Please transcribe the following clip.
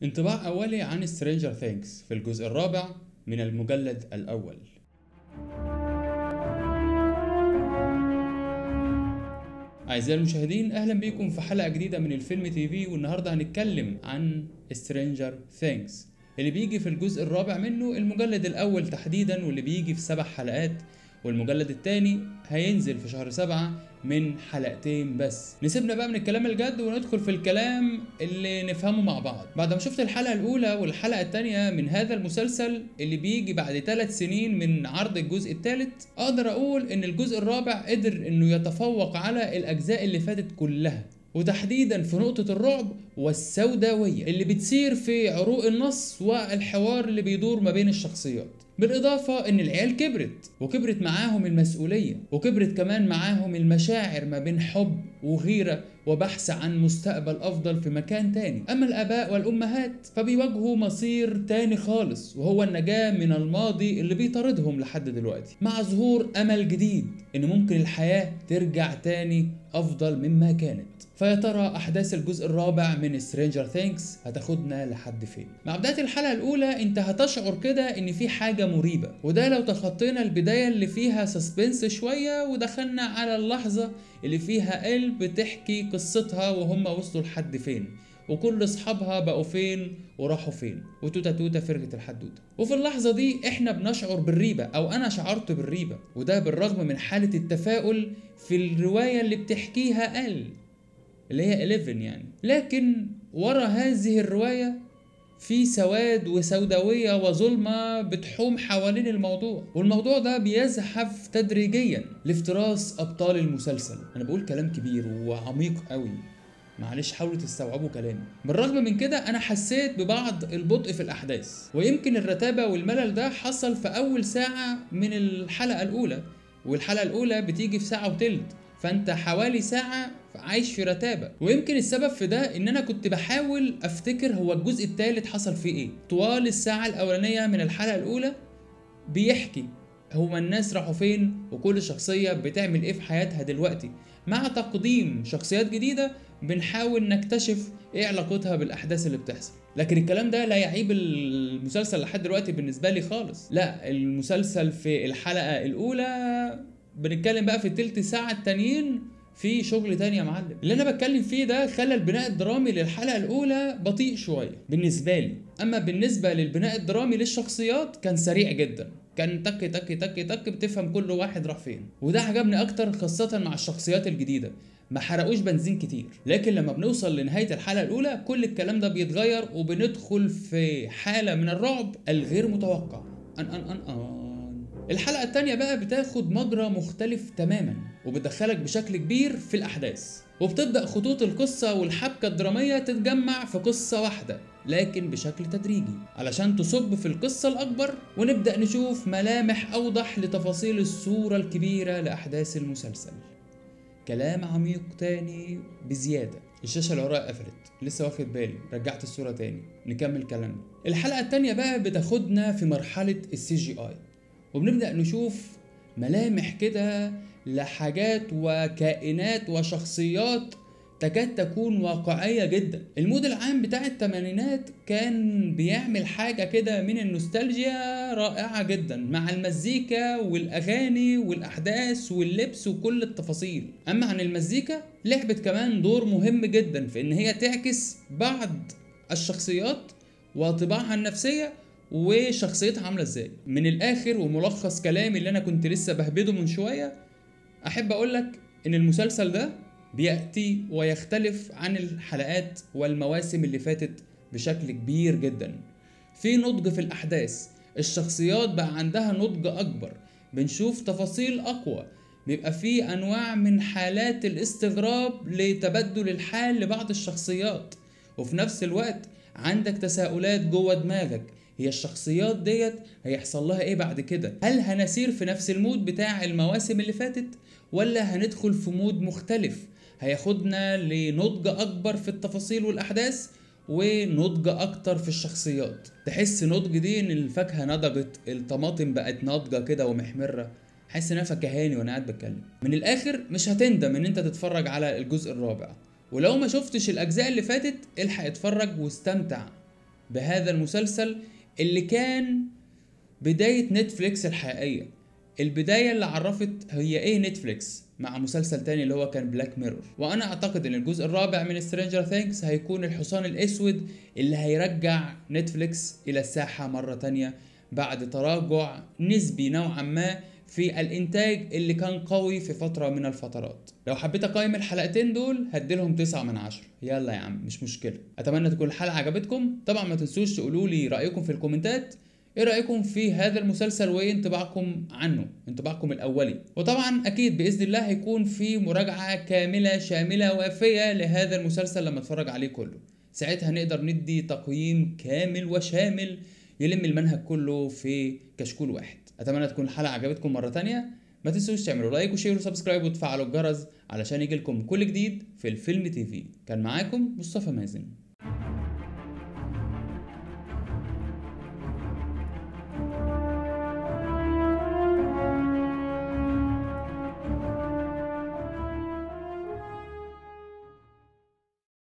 انطباع أولي عن Stranger Things في الجزء الرابع من المجلد الأول أعزائي المشاهدين أهلا بيكم في حلقة جديدة من الفيلم تي في والنهاردة هنتكلم عن Stranger Things اللي بيجي في الجزء الرابع منه المجلد الأول تحديدا واللي بيجي في سبع حلقات والمجلد الثاني هينزل في شهر سبعة من حلقتين بس نسيبنا بقى من الكلام الجد وندخل في الكلام اللي نفهمه مع بعض بعد ما شفت الحلقة الأولى والحلقة الثانية من هذا المسلسل اللي بيجي بعد ثلاث سنين من عرض الجزء الثالث أقدر أقول إن الجزء الرابع قدر إنه يتفوق على الأجزاء اللي فاتت كلها وتحديدا في نقطة الرعب والسوداوية اللي بتسير في عروق النص والحوار اللي بيدور ما بين الشخصيات بالإضافة إن العيال كبرت وكبرت معاهم المسؤولية وكبرت كمان معاهم المشاعر ما بين حب وغيرة وبحث عن مستقبل أفضل في مكان تاني أما الآباء والأمهات فبيواجهوا مصير تاني خالص وهو النجاة من الماضي اللي بيطاردهم لحد دلوقتي مع ظهور أمل جديد إن ممكن الحياة ترجع تاني أفضل مما كانت فيا ترى أحداث الجزء الرابع من سترينجر ثينكس هتاخدنا لحد فين مع بداية الحلقة الأولى أنت هتشعر كده إن في حاجة مريبة وده لو تخطينا البداية اللي فيها سسبنس شوية ودخلنا على اللحظة اللي فيها ال بتحكي قصتها وهم وصلوا لحد فين وكل اصحابها بقوا فين وراحوا فين وتوتا توتا فرقت الحدوته وفي اللحظه دي احنا بنشعر بالريبه او انا شعرت بالريبه وده بالرغم من حاله التفاؤل في الروايه اللي بتحكيها ال اللي هي 11 يعني لكن ورا هذه الروايه في سواد وسوداوية وظلمة بتحوم حوالين الموضوع والموضوع ده بيزحف تدريجيا لافتراس أبطال المسلسل أنا بقول كلام كبير وعميق قوي معلش حاولوا تستوعبوا كلامي بالرغم من كده انا حسيت ببعض البطء في الاحداث ويمكن الرتابه والملل ده حصل في اول ساعه من الحلقه الاولى والحلقه الاولى بتيجي في ساعه وتلت فانت حوالي ساعه عايش في رتابه ويمكن السبب في ده ان انا كنت بحاول افتكر هو الجزء الثالث حصل فيه ايه طوال الساعه الاولانيه من الحلقه الاولى بيحكي هما الناس راحوا فين وكل شخصيه بتعمل ايه في حياتها دلوقتي مع تقديم شخصيات جديده بنحاول نكتشف ايه علاقتها بالاحداث اللي بتحصل لكن الكلام ده لا يعيب المسلسل لحد دلوقتي بالنسبه لي خالص لا المسلسل في الحلقه الاولى بنتكلم بقى في التلت ساعه التانيين في شغل تاني يا معلم اللي انا بتكلم فيه ده خلى البناء الدرامي للحلقه الاولى بطيء شويه بالنسبه لي اما بالنسبه للبناء الدرامي للشخصيات كان سريع جدا كان تك تك تك تك بتفهم كل واحد راح فين وده عجبني اكتر خاصه مع الشخصيات الجديده ما حرقوش بنزين كتير لكن لما بنوصل لنهايه الحلقه الاولى كل الكلام ده بيتغير وبندخل في حاله من الرعب الغير متوقع ان ان ان, أن. الحلقة التانية بقى بتاخد مجرى مختلف تماما وبتدخلك بشكل كبير في الأحداث وبتبدأ خطوط القصة والحبكة الدرامية تتجمع في قصة واحدة لكن بشكل تدريجي علشان تصب في القصة الأكبر ونبدأ نشوف ملامح أوضح لتفاصيل الصورة الكبيرة لأحداث المسلسل كلام عميق تاني بزيادة الشاشة اللي ورايا قفلت لسه واخد بالي رجعت الصورة تاني نكمل كلامنا الحلقة التانية بقى بتاخدنا في مرحلة السي جي اي وبنبدأ نشوف ملامح كده لحاجات وكائنات وشخصيات تكاد تكون واقعية جدا المود العام بتاع التمانينات كان بيعمل حاجة كده من النوستالجيا رائعة جدا مع المزيكا والأغاني والأحداث واللبس وكل التفاصيل أما عن المزيكا لعبت كمان دور مهم جدا في إن هي تعكس بعض الشخصيات وطباعها النفسية وشخصيتها عامله ازاي من الاخر وملخص كلامي اللي انا كنت لسه بهبده من شويه احب اقول لك ان المسلسل ده بياتي ويختلف عن الحلقات والمواسم اللي فاتت بشكل كبير جدا في نضج في الاحداث الشخصيات بقى عندها نضج اكبر بنشوف تفاصيل اقوى بيبقى في انواع من حالات الاستغراب لتبدل الحال لبعض الشخصيات وفي نفس الوقت عندك تساؤلات جوه دماغك هي الشخصيات ديت هيحصل لها ايه بعد كده هل هنسير في نفس المود بتاع المواسم اللي فاتت ولا هندخل في مود مختلف هياخدنا لنضج اكبر في التفاصيل والاحداث ونضج اكتر في الشخصيات تحس نضج دي ان الفاكهه نضجت الطماطم بقت ناضجه كده ومحمره حاسس انها فكهاني وانا قاعد بتكلم من الاخر مش هتندم ان انت تتفرج على الجزء الرابع ولو ما شفتش الاجزاء اللي فاتت الحق اتفرج واستمتع بهذا المسلسل اللي كان بداية نتفليكس الحقيقية البداية اللي عرفت هي ايه نتفليكس مع مسلسل تاني اللي هو كان بلاك ميرور وانا اعتقد ان الجزء الرابع من سترينجر ثينكس هيكون الحصان الاسود اللي هيرجع نتفليكس الى الساحة مرة تانية بعد تراجع نسبي نوعا ما في الانتاج اللي كان قوي في فترة من الفترات لو حبيت اقيم الحلقتين دول هديلهم تسعة من عشرة يلا يا عم مش مشكلة اتمنى تكون الحلقة عجبتكم طبعا ما تنسوش تقولوا لي رأيكم في الكومنتات ايه رايكم في هذا المسلسل وايه انطباعكم عنه انطباعكم الاولي وطبعا اكيد باذن الله هيكون في مراجعه كامله شامله وافيه لهذا المسلسل لما اتفرج عليه كله ساعتها نقدر ندي تقييم كامل وشامل يلم المنهج كله في كشكول واحد اتمنى تكون الحلقه عجبتكم مره تانية ما تنسوش تعملوا لايك وشير وسبسكرايب وتفعلوا الجرس علشان يجيلكم كل جديد في الفيلم تي في كان معاكم مصطفى مازن